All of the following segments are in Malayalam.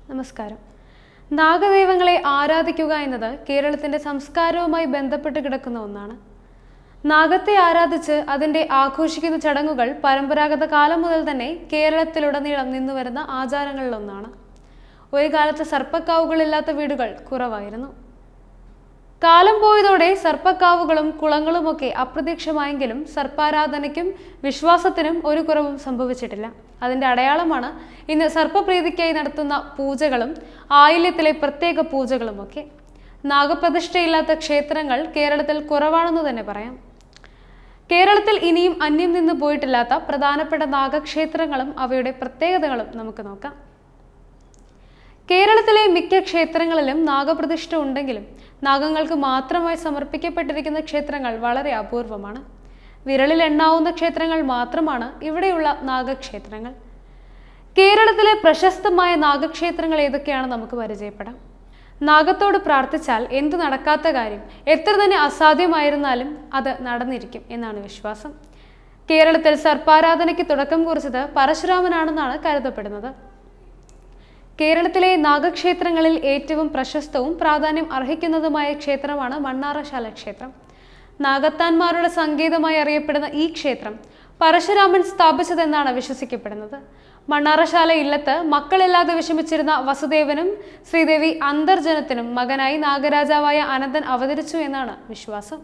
നമസ്കാരം നാഗദൈവങ്ങളെ ആരാധിക്കുക എന്നത് കേരളത്തിന്റെ സംസ്കാരവുമായി ബന്ധപ്പെട്ട് കിടക്കുന്ന ഒന്നാണ് നാഗത്തെ ആരാധിച്ച് അതിന്റെ ആഘോഷിക്കുന്ന ചടങ്ങുകൾ പരമ്പരാഗത കാലം മുതൽ തന്നെ കേരളത്തിലുടനീളം നിന്നുവരുന്ന ആചാരങ്ങളിലൊന്നാണ് ഒരു കാലത്ത് സർപ്പക്കാവുകളില്ലാത്ത വീടുകൾ കുറവായിരുന്നു കാലം പോയതോടെ സർപ്പക്കാവുകളും കുളങ്ങളുമൊക്കെ അപ്രത്യക്ഷമായെങ്കിലും സർപ്പാരാധനയ്ക്കും വിശ്വാസത്തിനും ഒരു കുറവും സംഭവിച്ചിട്ടില്ല അതിന്റെ അടയാളമാണ് ഇന്ന് സർപ്പപ്രീതിക്കായി നടത്തുന്ന പൂജകളും ആയില്യത്തിലെ പ്രത്യേക പൂജകളുമൊക്കെ നാഗപ്രതിഷ്ഠയില്ലാത്ത ക്ഷേത്രങ്ങൾ കേരളത്തിൽ കുറവാണെന്ന് തന്നെ പറയാം കേരളത്തിൽ ഇനിയും അന്യം നിന്ന് പോയിട്ടില്ലാത്ത പ്രധാനപ്പെട്ട നാഗക്ഷേത്രങ്ങളും അവയുടെ പ്രത്യേകതകളും നമുക്ക് നോക്കാം കേരളത്തിലെ മിക്ക ക്ഷേത്രങ്ങളിലും നാഗപ്രതിഷ്ഠ ഉണ്ടെങ്കിലും നാഗങ്ങൾക്ക് മാത്രമായി സമർപ്പിക്കപ്പെട്ടിരിക്കുന്ന ക്ഷേത്രങ്ങൾ വളരെ അപൂർവമാണ് വിരളിൽ എണ്ണാവുന്ന ക്ഷേത്രങ്ങൾ മാത്രമാണ് ഇവിടെയുള്ള നാഗക്ഷേത്രങ്ങൾ കേരളത്തിലെ പ്രശസ്തമായ നാഗക്ഷേത്രങ്ങൾ ഏതൊക്കെയാണ് നമുക്ക് പരിചയപ്പെടാം നാഗത്തോട് പ്രാർത്ഥിച്ചാൽ എന്തു നടക്കാത്ത കാര്യം എത്ര തന്നെ അസാധ്യമായിരുന്നാലും അത് നടന്നിരിക്കും എന്നാണ് വിശ്വാസം കേരളത്തിൽ സർപ്പാരാധനയ്ക്ക് തുടക്കം കുറിച്ചത് പരശുരാമനാണെന്നാണ് കരുതപ്പെടുന്നത് കേരളത്തിലെ നാഗക്ഷേത്രങ്ങളിൽ ഏറ്റവും പ്രശസ്തവും പ്രാധാന്യം അർഹിക്കുന്നതുമായ ക്ഷേത്രമാണ് മണ്ണാറശാല ക്ഷേത്രം നാഗത്താന്മാരുടെ സങ്കേതമായി അറിയപ്പെടുന്ന ഈ ക്ഷേത്രം പരശുരാമൻ സ്ഥാപിച്ചതെന്നാണ് വിശ്വസിക്കപ്പെടുന്നത് മണ്ണാറശാല ഇല്ലത്ത് മക്കളില്ലാതെ വിഷമിച്ചിരുന്ന വസുദേവനും ശ്രീദേവി അന്തർജനത്തിനും മകനായി നാഗരാജാവായ അനന്തൻ അവതരിച്ചു എന്നാണ് വിശ്വാസം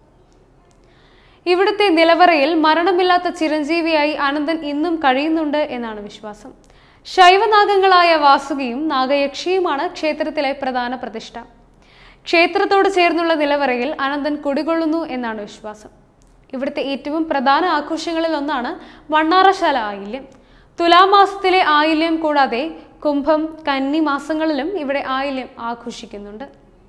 ഇവിടുത്തെ നിലവറയിൽ മരണമില്ലാത്ത ചിരഞ്ജീവിയായി അനന്തൻ ഇന്നും കഴിയുന്നുണ്ട് എന്നാണ് വിശ്വാസം ശൈവനാഗങ്ങളായ വാസുകിയും നാഗയക്ഷിയുമാണ് ക്ഷേത്രത്തിലെ പ്രധാന പ്രതിഷ്ഠ ക്ഷേത്രത്തോട് ചേർന്നുള്ള നിലവറയിൽ അനന്തൻ കുടികൊള്ളുന്നു എന്നാണ് വിശ്വാസം ഇവിടുത്തെ ഏറ്റവും പ്രധാന ആഘോഷങ്ങളിൽ ഒന്നാണ് വണ്ണാറശാല ആയില്യം തുലാമാസത്തിലെ ആയില്യം കൂടാതെ കുംഭം കന്നി മാസങ്ങളിലും ഇവിടെ ആയില്യം ആഘോഷിക്കുന്നുണ്ട്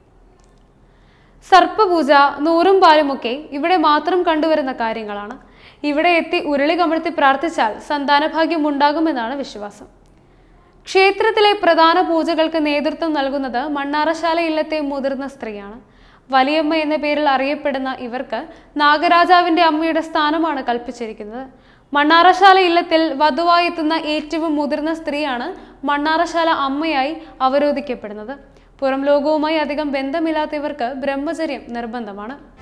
സർപ്പപൂജ നൂറും പാലുമൊക്കെ ഇവിടെ മാത്രം കണ്ടുവരുന്ന കാര്യങ്ങളാണ് ഇവിടെ എത്തി ഉരുളി കമഴ്ത്തി പ്രാർത്ഥിച്ചാൽ സന്താനഭാഗ്യം ഉണ്ടാകുമെന്നാണ് വിശ്വാസം ക്ഷേത്രത്തിലെ പ്രധാന പൂജകൾക്ക് നേതൃത്വം നൽകുന്നത് മണ്ണാറശാല ഇല്ലത്തെ മുതിർന്ന സ്ത്രീയാണ് വലിയമ്മ എന്ന പേരിൽ അറിയപ്പെടുന്ന ഇവർക്ക് നാഗരാജാവിന്റെ അമ്മയുടെ സ്ഥാനമാണ് കൽപ്പിച്ചിരിക്കുന്നത് മണ്ണാറശാല ഇല്ലത്തിൽ വധുവായി എത്തുന്ന ഏറ്റവും മുതിർന്ന സ്ത്രീയാണ് മണ്ണാറശാല അമ്മയായി അവരോധിക്കപ്പെടുന്നത് പുറം ലോകവുമായി അധികം ബന്ധമില്ലാത്തവർക്ക് ബ്രഹ്മചര്യം നിർബന്ധമാണ്